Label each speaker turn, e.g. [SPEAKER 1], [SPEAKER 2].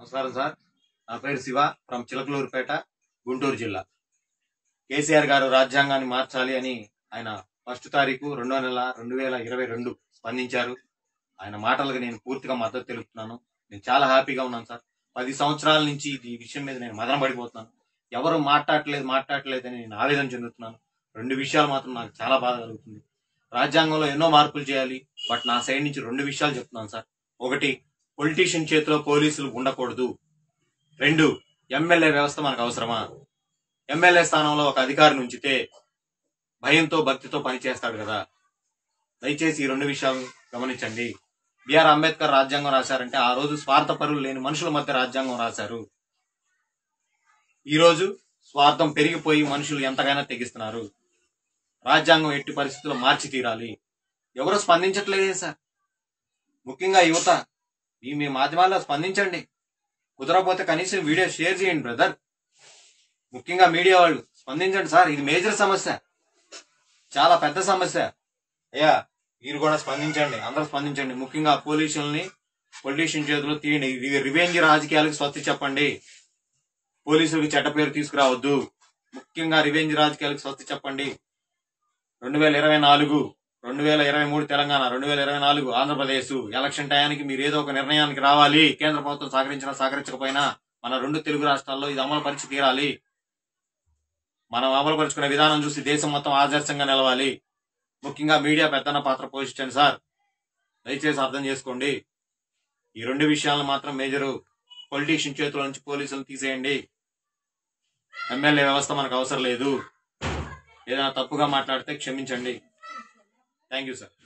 [SPEAKER 1] నమస్కారం సార్ నా పేరు శివ ఫ్రమ్ చిలకలూరుపేట గుంటూరు జిల్లా కేసీఆర్ గారు రాజ్యాంగాన్ని మార్చాలి అని ఆయన ఫస్ట్ తారీఖు రెండో నెల రెండు వేల ఇరవై రెండు స్పందించారు ఆయన మాటలకు నేను పూర్తిగా మద్దతు తెలుపుతున్నాను నేను చాలా హ్యాపీగా ఉన్నాను సార్ పది సంవత్సరాల నుంచి ఇది ఈ విషయం మీద నేను మదన పడిపోతున్నాను ఎవరు మాట్లాడట్లేదు మాట్లాడట్లేదు అని నేను ఆవేదన చెందుతున్నాను రెండు విషయాలు మాత్రం నాకు చాలా బాధ కలుగుతుంది రాజ్యాంగంలో ఎన్నో మార్పులు చేయాలి బట్ నా సైడ్ నుంచి రెండు విషయాలు చెప్తున్నాను సార్ ఒకటి పొలిటీషియన్ చేతిలో పోలీసులు ఉండకూడదు రెండు ఎమ్మెల్యే వ్యవస్థ మనకు అవసరమా ఎమ్మెల్యే స్థానంలో ఒక అధికారిని ఉంచితే భయంతో భక్తితో పనిచేస్తాడు కదా దయచేసి ఈ రెండు విషయాలు గమనించండి బిఆర్ అంబేద్కర్ రాజ్యాంగం రాశారంటే ఆ రోజు స్వార్థపరులు లేని మనుషుల మధ్య రాజ్యాంగం రాశారు ఈ రోజు స్వార్థం పెరిగిపోయి మనుషులు ఎంతగానో తెగిస్తున్నారు రాజ్యాంగం ఎట్టి పరిస్థితుల్లో మార్చి తీరాలి ఎవరు స్పందించట్లేదే సార్ ముఖ్యంగా యువత ఈ మీ మాధ్యమాల్లో స్పందించండి కుదరకపోతే కనీసం వీడియో షేర్ చేయండి బ్రదర్ ముఖ్యంగా మీడియా వాళ్ళు స్పందించండి సార్ ఇది మేజర్ సమస్య చాలా పెద్ద సమస్య అయ్యా మీరు కూడా స్పందించండి అందరూ స్పందించండి ముఖ్యంగా పోలీసుల్ని పొలిటీషియన్ చేతులు తీయండి ఇది రివెంజ్ రాజకీయాలకు స్వస్తి చెప్పండి పోలీసులకు చెడ్డ పేరు తీసుకురావద్దు ముఖ్యంగా రివెంజ్ రాజకీయాలకు స్వస్తి చెప్పండి రెండు వేల ఇరవై నాలుగు రెండు వేల ఇరవై మూడు తెలంగాణ రెండు వేల ఇరవై నాలుగు ఆంధ్రప్రదేశ్ ఎలక్షన్ టయానికి మీరు ఏదో ఒక నిర్ణయానికి రావాలి కేంద్ర ప్రభుత్వం సహకరించినా సహకరించకపోయినా మన రెండు తెలుగు రాష్ట్రాల్లో ఇది అమలు పరిచి తీరాలి మనం అమలు పరుచుకునే విధానం చూసి దేశం మొత్తం ఆదర్శంగా నిలవాలి ముఖ్యంగా మీడియా పెద్దన్న పాత్ర పోషించండి సార్ దయచేసి అర్థం చేసుకోండి ఈ రెండు విషయాలను మాత్రం మేజరు పొలిటీషియన్ చేతుల నుంచి పోలీసులను తీసేయండి ఎమ్మెల్యే వ్యవస్థ మనకు అవసరం లేదు ఏదైనా తప్పుగా మాట్లాడితే క్షమించండి థ్యాంక్ యూ సార్